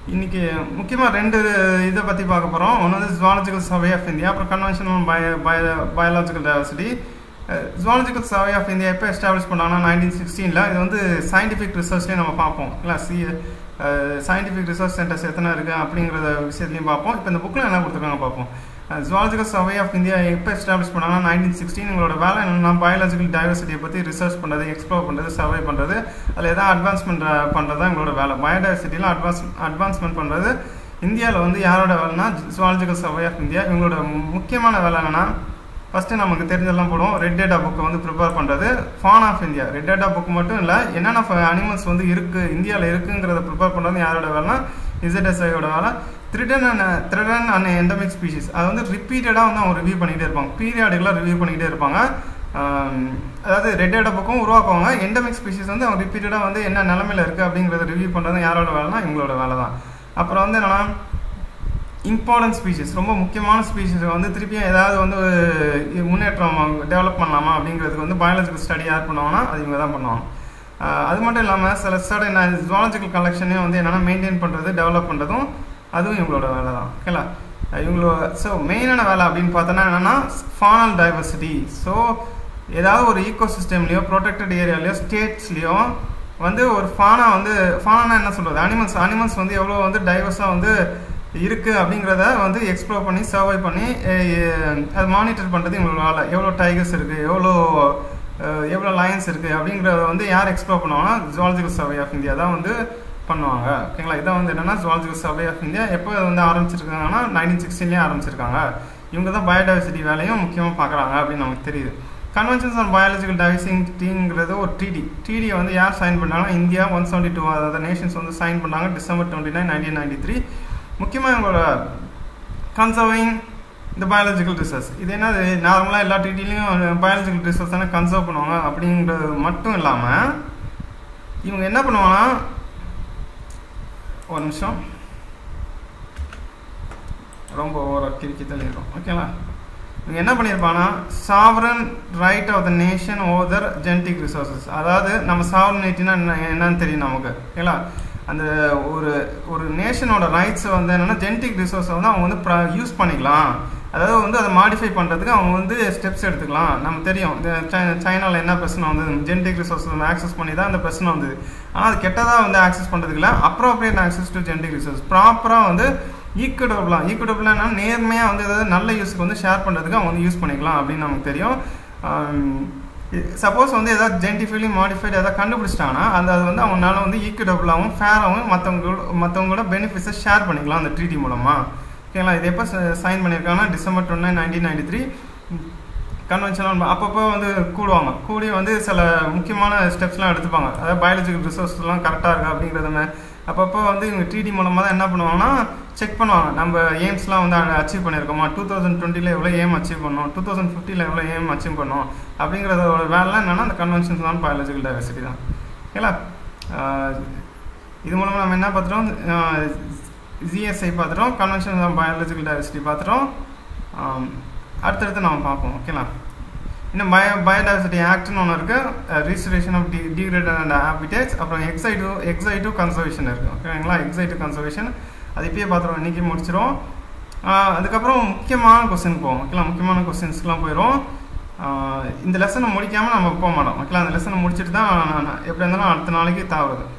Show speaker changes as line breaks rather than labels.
இன்னைக்கு முக்கியமாக ரெண்டு இதை பற்றி பார்க்க போகிறோம் ஒன்று வந்து ஜுவாலஜிக்கல் சர்வே ஆஃப் இந்தியா அப்புறம் conventional bio bio biological diversity zoological survey of India எப்போ எஸ்டாப்ளிஷ் பண்ணாங்கன்னா நைன்டீன் சிக்ஸ்டீனில் இது வந்து சயின்டிஃபிக் ரிசர்ச்லேயும் நம்ம பார்ப்போம் இல்லை சி சயின்டிஃபிக் ரிசர்ச் சென்டர்ஸ் எத்தனை இருக்குது அப்படிங்கிறத விஷயத்துலையும் பார்ப்போம் இப்போ இந்த புக்கில் என்ன கொடுத்துருக்காங்க பார்ப்போம் ஜுவாலஜிக்கல் சர்வே ஆஃப் இந்தியா எப்போ எஸ்டாப்ளிஷ் பண்ணாங்கன்னா நைன்டீன் சிக்ஸ்டீன் உங்களோட வேலை என்னென்னா பயாலஜிக்கல் டைவர்சிட்டியை பற்றி ரிசர்ச் பண்ணுறது எக்ஸ்ப்ளோர் பண்ணுறது சர்வே பண்ணுறது அதில் எதாவது அட்வான்ஸ்மெண்ட் பண்ணுறது தான் எங்களோட வேலை பயோடைவர்சிட்டியில் அட்வான்ஸ் அட்வான்ஸ்மெண்ட் பண்ணுறது இந்தியாவில் வந்து யாரோட வேலைனா ஜுவாலஜிக்கல் சர்வே ஆஃப் இந்தியா இவங்களோட முக்கியமான வேலை என்னென்னா ஃபஸ்ட்டு நமக்கு தெரிஞ்செல்லாம் போடுவோம் ரெட் டேட்டா புக்கை வந்து ப்ரிப்பேர் பண்ணுறது fauna of India red data book மட்டும் இல்லை என்னென்ன அனிமல்ஸ் வந்து இருக்குது இந்தியாவில் இருக்குங்கிறத ப்ரிப்பேர் பண்ணுறது யாரோட வேலைனா இசட்எஸ்ஐயோட வேலை threatened and threatened and endemic species அதை வந்து ரிப்பீட்டடாக வந்து அவங்க ரிவ்யூ பண்ணிக்கிட்டே இருப்பாங்க பீரியாடிக்கலாக ரிவ்யூ பண்ணிக்கிட்டே இருப்பாங்க அதாவது ரெட் டேட்டா புக்கும் உருவாக்குவாங்க எண்டமிக் ஸ்பீஷிஸ் வந்து அவங்க ரிப்பீட்டடாக வந்து என்ன நிலமையில் இருக்குது அப்படிங்கிறத ரிவ்யூ பண்ணுறது யாரோட வேலைனா இவங்களோட வேலை தான் அப்புறம் வந்து என்னென்னா இம்பார்ட்டன்ட் ஸ்பீஷிஸ் ரொம்ப முக்கியமான ஸ்பீஷிஸ் வந்து திருப்பியும் ஏதாவது வந்து முன்னேற்றம் டெவலப் பண்ணலாமா அப்படிங்கிறதுக்கு வந்து பயாலஜிக்கல் ஸ்டடி யார் பண்ணுவாங்கன்னா அது இவங்க தான் பண்ணுவாங்க அது மட்டும் இல்லாமல் சில சடன் ஜுவாலஜிக்கல் கலெக்ஷனையும் வந்து என்னென்னா மெயின்டைன் பண்ணுறது டெவலப் பண்ணுறதும் அதுவும் இவங்களோட வேலை தான் ஓகேங்களா இவங்களோட ஸோ மெயினான வேலை அப்படின்னு பார்த்தோன்னா என்னென்னா ஃபானல் டைவர்சிட்டி ஸோ ஏதாவது ஒரு ஈக்கோ சிஸ்டம்லேயோ ப்ரொடெக்டட் ஏரியாலேயோ ஸ்டேட்ஸ்லேயோ வந்து ஒரு ஃபானா வந்து ஃபானா என்ன சொல்கிறது அனிமல்ஸ் அனிமல்ஸ் வந்து எவ்வளோ வந்து டைவர்ஸாக வந்து இருக்குது அப்படிங்கிறத வந்து எக்ஸ்ப்ளோர் பண்ணி சர்வை பண்ணி அது மானிட்டர் பண்ணுறது இவங்களோட வேலை எவ்வளோ டைகர்ஸ் இருக்குது எவ்வளோ எவ்வளோ லயன்ஸ் இருக்குது அப்படிங்கிறத வந்து யார் எக்ஸ்ப்ளோர் பண்ணுவாங்கன்னா ஜுவாலஜிக்கல் சர்வே ஆஃப் இந்தியா தான் வந்து பண்ணுவாங்க ஓகேங்களா இதான் வந்து என்னென்னா ஜுவாலஜிக்கல் சர்வே ஆஃப் இந்தியா எப்போ வந்து ஆரம்பிச்சிருக்காங்கன்னா நைன்டீன் சிக்ஸ்டீன்லேயே ஆரம்பிச்சிருக்காங்க இவங்க தான் பயோடைவர்சிட்டி வேலையும் முக்கியமாக பார்க்குறாங்க அப்படின்னு நமக்கு தெரியுது கன்வென்ஷன்ஸ் ஆன் பயாலஜிக்கல் டைவர்சிட்டிங்கிறது ஒரு டிடி டிடியை வந்து யார் சைன் பண்ணாங்கன்னா இந்தியா ஒன் செவன்டி டூ அதாவது நேஷன்ஸ் வந்து சைன் பண்ணாங்க December twenty nine nineteen ninety three முக்கியமாக இவங்களோட கன்சர்விங் இந்த பயாலஜிக்கல் ரிசர்ச் இது என்னது நார்மலாக எல்லா டிடிலையும் பயாலஜிக்கல் ரிசர்ச் தானே கன்சர்வ் பண்ணுவாங்க அப்படிங்கிறது மட்டும் இல்லாமல் இவங்க என்ன பண்ணுவாங்கன்னா ஒரு நிமிஷம் ரொம்ப ஓவராக கிறுக்கி தள்ளியிருக்கோம் ஓகேங்களா இவங்க என்ன பண்ணியிருப்பாங்கன்னா sovereign right of the nation other genetic resources அதாவது நம்ம சாவரனிட்டினா என்னன்னு தெரியும் நமக்கு ஓகேங்களா அந்த ஒரு ஒரு நேஷனோட ரைட்ஸை வந்து என்னென்னா ஜெனட்டிக் ரிசோர்ஸை வந்து அவங்க வந்து யூஸ் பண்ணிக்கலாம் அதாவது வந்து அதை மாடிஃபை பண்ணுறதுக்கு அவங்க வந்து ஸ்டெப்ஸ் எடுத்துக்கலாம் நம்ம தெரியும் இந்த சைனாவில் என்ன பிரச்சனை வந்து ஜெனட்டிக் ரிசோர்ஸ் வந்து ஆக்சஸ் பண்ணி தான் அந்த பிரச்சனை வந்தது ஆனால் அது கெட்டதாக வந்து ஆக்சஸ் பண்ணுறதுக்கு இல்லை appropriate access to genetic resource ப்ராப்பராக வந்து ஈக்குவடபுளாக ஈக்குவடபுளாக நேர்மையாக வந்து ஏதாவது நல்ல யூஸுக்கு வந்து ஷேர் பண்ணுறதுக்கு அவங்க வந்து யூஸ் பண்ணிக்கலாம் அப்படின்னு நமக்கு தெரியும் சப்போஸ் வந்து ஏதாவது ஜென்டிஃபிகலி மாடிஃபைடு ஏதாவது கண்டுபிடிச்சிட்டாங்கன்னா அந்த அது வந்து அவங்களால வந்து ஈக்குவடபுளாகவும் ஃபேராகவும் மற்றவங்க மற்றவங்களோட பெனிஃபிட்ஸை ஷேர் பண்ணிக்கலாம் அந்த ட்ரீட்டி மூலமாக ஓகேங்களா இது எப்போ சைன் பண்ணியிருக்காங்கன்னா December twenty nineteen ninety three conventional அப்பப்போ வந்து கூடுவாங்க கூடி வந்து சில முக்கியமான ஸ்டெப்ஸ்லாம் எடுத்துப்பாங்க அதாவது பயாலஜிக்கல் ரிசோர்ஸ்லாம் கரெக்டாக இருக்கா அப்படிங்கிறத அப்பப்போ வந்து இவங்க ட்ரீடி மூலமாக தான் என்ன பண்ணுவாங்கன்னா செக் பண்ணுவாங்க நம்ம எய்ம்ஸ்லாம் வந்து அச்சீவ் பண்ணியிருக்கோமா டூ தௌசண்ட் டுவெண்ட்டியில் எவ்வளோ ஏம் அச்சீவ் பண்ணோம் டூ தௌசண்ட் ஃபிஃப்டியில் எவ்வளோ ஏம் அச்சீவ் பண்ணோம் அப்படிங்கிறதோட வேலைலாம் என்னென்னா அந்த கன்வென்ஷன்ஸ் தான் பயாலஜிக்கல் டைவர்சிட்டி தான் ஓகேங்களா இது மூலமாக நம்ம என்ன பார்த்துட்டோம் ஜிஎஸ்ஐ பார்த்துட்டோம் கன்வென்ஷன் ஆஃப் பயாலஜிக்கல் டைவர்சிட்டி பார்த்துட்டோம் அடுத்தடுத்து நம்ம பார்ப்போம் ஓகேங்களா இன்னும் பயோ பயோடைவர்சிட்டி ஆக்ட்னு ஒன்று இருக்குது registration of the degraded and habitats அப்புறம் எக்ஸை டு எக்ஸை டு கன்சர்வேஷன் இருக்குது ஓகேங்களா எக்ஸை டு கன்சர்வேஷன் அது இப்பயே பார்த்துருவோம் இன்றைக்கி முடிச்சிடும் அதுக்கப்புறம் முக்கியமான கொஸ்டின் போவோம் ஓகேங்களா முக்கியமான கொஸ்டின்ஸ்க்குலாம் போயிடும் இந்த லெசனை முடிக்காமல் நம்ம போக மாட்டோம் ஓகேங்களா அந்த லெசனை முடிச்சுட்டு தான் எப்படி இருந்தாலும் அடுத்த நாளைக்கு தாவுறது